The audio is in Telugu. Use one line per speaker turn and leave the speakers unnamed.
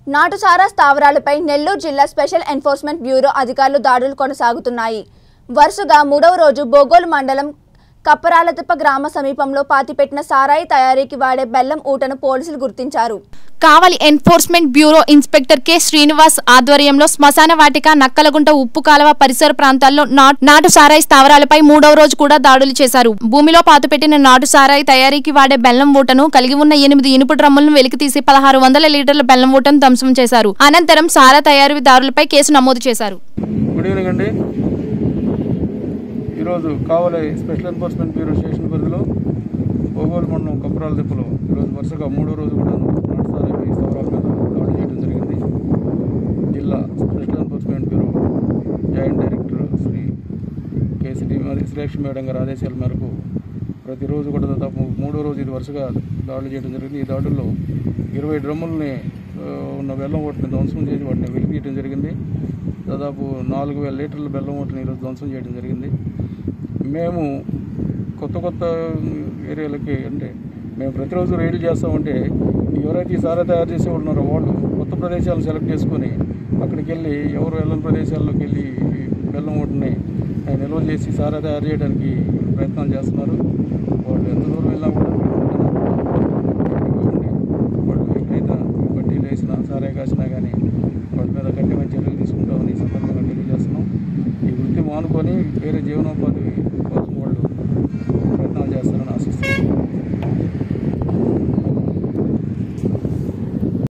నాటుసారా స్థావరాలపై నెల్లూరు జిల్లా స్పెషల్ ఎన్ఫోర్స్మెంట్ బ్యూరో అధికారులు దాడులు కొనసాగుతున్నాయి వరుసగా మూడవ రోజు బోగోలు మండలం కప్పరాలతిప్ప గ్రామ సమీపంలో పాతిపెట్టిన సారాయి తయారీకి వాడే బెల్లం ఊటను పోలీసులు గుర్తించారు
Kavali enforcement bureau inspector K Srinivas ఆధ్వర్యంలో శ్మశాన వాటిక నక్కలగుంట ఉప్పు కాలువ పరిసర ప్రాంతాల్లో నాట్- నాటు సారాయి స్థావరాలపై మూడవ రోజు కూడా దాడులు చేశారు భూమిలో పాతుపెట్టిన నాటు సారాయి తయారీకి వాడే బెల్లం ఊటను కలిగి ఉన్న ఎనిమిది ఇనుపు డ్రమ్ములను వెలికితీసి పదహారు వందల లీటర్ల బెల్లం ఊటను ధ్వంసం చేశారు అనంతరం సారా తయారీదారులపై కేసు నమోదు చేశారు
గుడ్ ఈవినింగ్ అండి ఈరోజు Kavali special enforcement bureau station పరిధిలో ఒంగోలు మండలం కప్పరాల దిప్పులో ఈరోజు వరుసగా మూడో రోజు కూడా నాటుసారి స్థావరాల మీద దాడి చేయడం జరిగింది జిల్లా special enforcement bureau joint director Shri కేసీడీ మరి శ్రీలక్ష్మి మేడం గారి ఆదేశాల మేరకు ప్రతిరోజు కూడా దాదాపు మూడో రోజు ఇది వరుసగా దాడులు చేయడం జరిగింది ఈ దాడుల్లో ఇరవై డ్రమ్ముల్ని ఆ, ఉన్న బెల్లం ఓటుని ధ్వంసం చేసి వాటిని వెలికియడం జరిగింది దాదాపు నాలుగు వేల లీటర్ల బెల్లం ఓటుని ఈరోజు ధ్వంసం చేయడం జరిగింది మేము కొత్త కొత్త ఏరియాలకి అంటే మేము ప్రతిరోజు రైడ్లు చేస్తామంటే ఎవరైతే ఈ సారా తయారు చేసే వాళ్ళు ఉన్నారో వాళ్ళు కొత్త ప్రదేశాలను సెలెక్ట్ చేసుకొని అక్కడికి వెళ్ళి ఎవరు వెళ్ళని ప్రదేశాల్లోకి వెళ్ళి ఈ బెల్లం ఓటుని ఆ, నిల్వ చేసి సారా తయారు చేయడానికి ప్రయత్నాలు చేస్తున్నారు వాళ్ళు ఎంత దూరం వెళ్ళినా కూడా ఉండి వాళ్ళు ఎక్కడైతే బట్టీలు వేసినా సారా కాసినా కానీ వాళ్ళ మీద కఠినమైన చర్యలు తీసుకుంటామని ఈ సందర్భంగా తెలియజేస్తున్నాం ఈ వృత్తి మానుకొని వేరే జీవనోపాధి